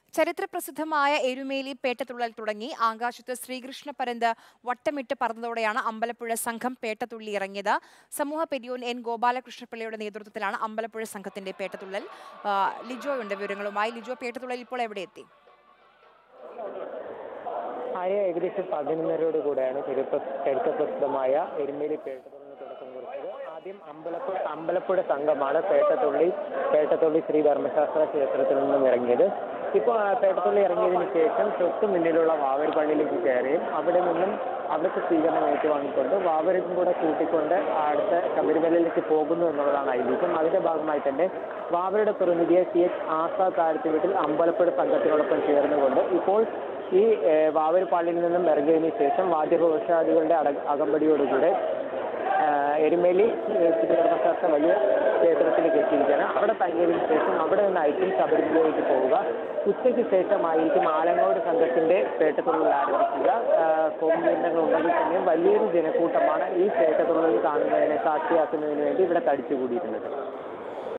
ചരിത്രപ്രസിദ്ധമായ എരുമേലി പേട്ടതുള്ളൽ തുടങ്ങി ആകാശത്ത് ശ്രീകൃഷ്ണ പരന്ത് വട്ടമിട്ട് പറന്നതോടെയാണ് അമ്പലപ്പുഴ സംഘം പേട്ടതുള്ളി ഇറങ്ങിയത് സമൂഹ പെരിയോൻ എൻ ഗോപാലകൃഷ്ണപിള്ളയുടെ നേതൃത്വത്തിലാണ് അമ്പലപ്പുഴ സംഘത്തിന്റെ പേട്ടതുള്ളൽ ആ, ലിജോയുണ്ട് വിവരങ്ങളുമായി ലിജോ പേട്ടതുള്ളൽ ഇപ്പോൾ എവിടെ എത്തി ആയ ഏകദേശം പതിനൊന്നരയോട് കൂടെയാണ് ചരിത്ര ചരിത്രപ്രസിദ്ധമായ എരുമേലി പേട്ടതുള്ളിന് തുടക്കം കുറിച്ചത് ആദ്യം അമ്പലപ്പുഴ അമ്പലപ്പുഴ സംഘമാണ് പേട്ടത്തുള്ളി പേട്ടത്തുള്ളി ശ്രീ ധർമ്മശാസ്ത്ര ക്ഷേത്രത്തിൽ നിന്നും ഇറങ്ങിയത് ഇപ്പോൾ ആ പേട്ടത്തുള്ളി ഇറങ്ങിയതിന് ശേഷം തൊട്ടു മുന്നിലുള്ള വാവർ പള്ളിയിലേക്ക് കയറുകയും അവിടെ നിന്നും അവിടുത്തെ സ്വീകരണം ഏറ്റുവാങ്ങിക്കൊണ്ട് വാവരും കൂടെ കൂട്ടിക്കൊണ്ട് അടുത്ത ശബരിമലയിലേക്ക് പോകുന്നു എന്നുള്ളതാണ് ഐതിഹ്യം അതിന്റെ ഭാഗമായി തന്നെ വാവരുടെ പ്രതിനിധിയെ സി എച്ച് ആസാദ് താഴ്ത്തി വീട്ടിൽ അമ്പലപ്പുഴ സംഘത്തിനോടൊപ്പം ചേർന്നുകൊണ്ട് ഇപ്പോൾ ഈ ഏഹ്, വാവൂർ പള്ളിയിൽ നിന്നും ഇറങ്ങിയതിനു ശേഷം വാദ്യഘോഷാദികളുടെ അട അകമ്പടിയോടുകൂടെ ആഹ്, എരുമേലി ഏഹ്, ശ്രീധർമ്മശാസ്ത്ര വലിയ ക്ഷേത്രത്തിലേക്ക് എത്തിയിരിക്കുകയാണ് അവിടെ തങ്ങിയതിനു ശേഷം അവിടെ നിന്നായിരിക്കും ശബരിമലയിലേക്ക് പോവുക ഉച്ചയ്ക്ക് ശേഷമായിരിക്കും ആലങ്ങോട് സംഘത്തിന്റെ പേട്ടത്തുള്ളിൽ ആരംഭിക്കുക ആഹ്, കോവിഡ് നിയന്ത്രണങ്ങൾ ഉണ്ടെങ്കിൽ തന്നെയും വലിയൊരു ജനക്കൂട്ടമാണ് ഈ പേട്ടത്തുള്ളിൽ കാണുന്നതിനെ സാക്ഷിയാക്കുന്നതിന് വേണ്ടി ഇവിടെ തടിച്ചുകൂടിയിരുന്നത്